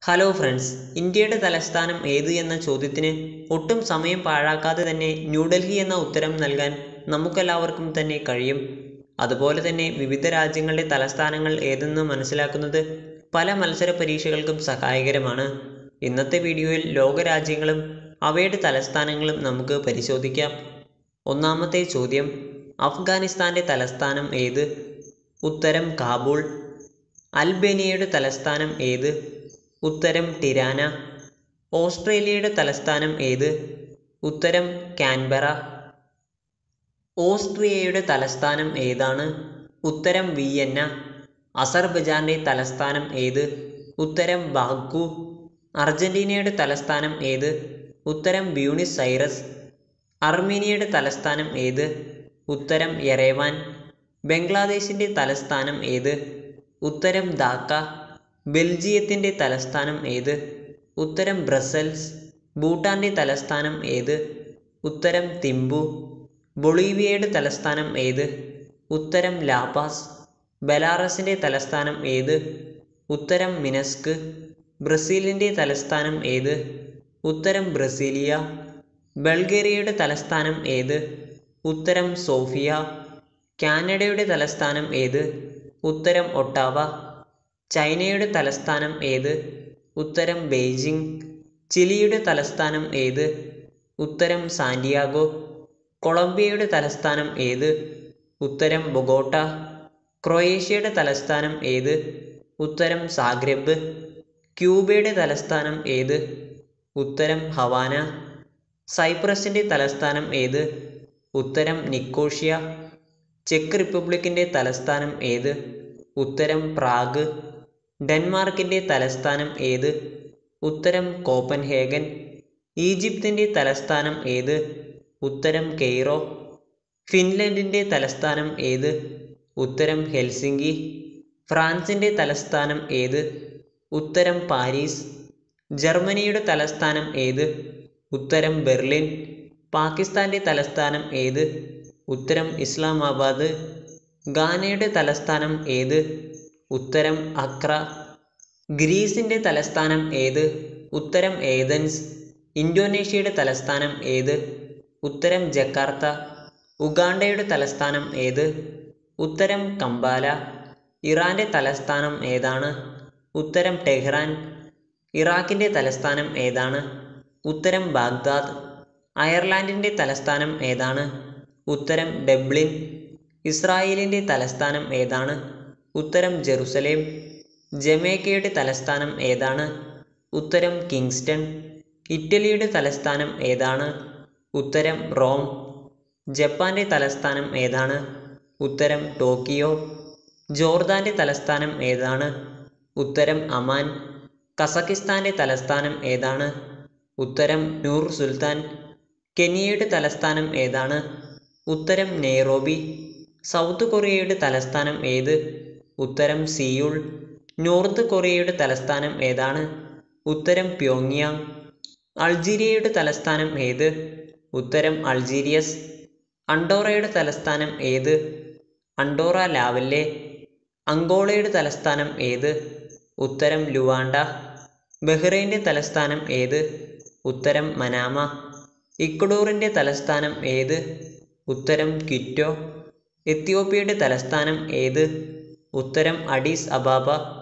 hello friends ഇന്ത്യയുടെ തലസ്ഥാനം ഏത് എന്ന ചോദ്യത്തിന് ഒട്ടും സമയം പാഴാക്കാതെ തന്നെ ന്യൂഡൽഹി എന്ന ഉത്തരം നൽകാൻ നമുക്കെല്ലാവർക്കും തന്നെ കഴിയും അതുപോലെ തന്നെ വിവിധ രാജ്യങ്ങളുടെ തലസ്ഥാനങ്ങൾ ഏതെന്ന് മനസ്സിലാക്കുന്നത് പല മത്സര പരീക്ഷകൾക്കും സഹായകരമാണ് ഇന്നത്തെ വീഡിയോയിൽ ലോകരാജ്യങ്ങളും അവയുടെ തലസ്ഥാനങ്ങളും നമുക്ക് പരിശോധിക്കാം ഒന്നാമത്തെ ചോദ്യം അഫ്ഗാനിസ്ഥാൻ്റെ തലസ്ഥാനം ഏത് ഉത്തരം കാബൂൾ അൽബേനിയയുടെ തലസ്ഥാനം ഏത് ഉത്തരം ടിരാന ഓസ്ട്രേലിയയുടെ തലസ്ഥാനം ഏത് ഉത്തരം കാൻബറ ഓസ്ട്രിയയുടെ തലസ്ഥാനം ഏതാണ് ഉത്തരം വിയന്ന അസർബൈജാന്റെ തലസ്ഥാനം ഏത് ഉത്തരം ബാക്കു അർജന്റീനയുടെ തലസ്ഥാനം ഏത് ഉത്തരം ബ്യൂണിസ് ഐറസ് അർമീനിയയുടെ തലസ്ഥാനം ഏത് ഉത്തരം യെരേവാൻ ബംഗ്ലാദേശിൻ്റെ തലസ്ഥാനം ഏത് ഉത്തരം ധാക്ക ബെൽജിയത്തിൻ്റെ തലസ്ഥാനം ഏത് ഉത്തരം ബ്രസൽസ് ഭൂട്ടാൻ്റെ തലസ്ഥാനം ഏത് ഉത്തരം തിമ്പു ബൊളീവിയയുടെ തലസ്ഥാനം ഏത് ഉത്തരം ലാപാസ് ബെലാറസിൻ്റെ തലസ്ഥാനം ഏത് ഉത്തരം മിനസ്ക് ബ്രസീലിൻ്റെ തലസ്ഥാനം ഏത് ഉത്തരം ബ്രസീലിയ ബൾഗേറിയയുടെ തലസ്ഥാനം ഏത് ഉത്തരം സോഫിയ കാനഡയുടെ തലസ്ഥാനം ഏത് ഉത്തരം ഒട്ടാവ ചൈനയുടെ തലസ്ഥാനം ഏത് ഉത്തരം ബെയ്ജിംഗ് ചിലിയുടെ തലസ്ഥാനം ഏത് ഉത്തരം സാന്റിയാഗോ കൊളംബിയയുടെ തലസ്ഥാനം ഏത് ഉത്തരം ബൊഗോട്ട ക്രൊയേഷ്യയുടെ തലസ്ഥാനം ഏത് ഉത്തരം സാഗ്രബ് ക്യൂബയുടെ തലസ്ഥാനം ഏത് ഉത്തരം ഹവാന സൈപ്രസിൻ്റെ തലസ്ഥാനം ഏത് ഉത്തരം നിക്കോഷ്യ ചെക്ക് റിപ്പബ്ലിക്കിൻ്റെ തലസ്ഥാനം ഏത് ഉത്തരം പ്രാഗ് ഡെൻമാർക്കിൻ്റെ തലസ്ഥാനം ഏത് ഉത്തരം കോപ്പൻഹേഗൻ ഈജിപ്തിൻ്റെ തലസ്ഥാനം ഏത് ഉത്തരം കെയ്റോ ഫിൻലൻഡിൻ്റെ തലസ്ഥാനം ഏത് ഉത്തരം ഹെൽസിങ്കി ഫ്രാൻസിൻ്റെ തലസ്ഥാനം ഏത് ഉത്തരം പാരീസ് ജർമ്മനിയുടെ തലസ്ഥാനം ഏത് ഉത്തരം ബെർലിൻ പാകിസ്ഥാൻ്റെ തലസ്ഥാനം ഏത് ഉത്തരം ഇസ്ലാമാബാദ് ഗാനയുടെ തലസ്ഥാനം ഏത് ഉത്തരം അക്ര ഗ്രീസിൻ്റെ തലസ്ഥാനം ഏത് ഉത്തരം ഏതൻസ് ഇന്തോനേഷ്യയുടെ തലസ്ഥാനം ഏത് ഉത്തരം ജക്കാർത്ത ഉഗാണ്ടയുടെ തലസ്ഥാനം ഏത് ഉത്തരം കമ്പാല ഇറാൻ്റെ തലസ്ഥാനം ഏതാണ് ഉത്തരം ടെഹ്റാൻ ഇറാഖിൻ്റെ തലസ്ഥാനം ഏതാണ് ഉത്തരം ബാഗ്ദാദ് അയർലാൻഡിൻ്റെ തലസ്ഥാനം ഏതാണ് ഉത്തരം ഡബ്ലിൻ ഇസ്രായേലിൻ്റെ തലസ്ഥാനം ഏതാണ് ഉത്തരം ജെറുസലേം ജമൈക്കയുടെ തലസ്ഥാനം ഏതാണ് ഉത്തരം കിങ്സ്റ്റൺ ഇറ്റലിയുടെ തലസ്ഥാനം ഏതാണ് ഉത്തരം റോം ജപ്പാന്റെ തലസ്ഥാനം ഏതാണ് ഉത്തരം ടോക്കിയോ ജോർദാന്റെ തലസ്ഥാനം ഏതാണ് ഉത്തരം അമാൻ കസക്കിസ്ഥാന്റെ തലസ്ഥാനം ഏതാണ് ഉത്തരം നൂർ സുൽത്താൻ കെനിയയുടെ തലസ്ഥാനം ഏതാണ് ഉത്തരം നെയ്റോബി സൗത്ത് കൊറിയയുടെ തലസ്ഥാനം ഏത് ഉത്തരം സിയൂൾ നോർത്ത് കൊറിയയുടെ തലസ്ഥാനം ഏതാണ് ഉത്തരം പ്യോങ്യാങ് അൾജീരിയയുടെ തലസ്ഥാനം ഏത് ഉത്തരം അൾജീരിയസ് അണ്ടോറയുടെ തലസ്ഥാനം ഏത് അണ്ടോറ ലാവല്ലെ അങ്കോളയുടെ തലസ്ഥാനം ഏത് ഉത്തരം ലുവാണ്ട ബഹ്റൈൻ്റെ തലസ്ഥാനം ഏത് ഉത്തരം മനാമ ഇക്വഡോറിൻ്റെ തലസ്ഥാനം ഏത് ഉത്തരം ക്വിറ്റോ എത്യോപ്യയുടെ തലസ്ഥാനം ഏത് ഉത്തരം അഡീസ് അബാബ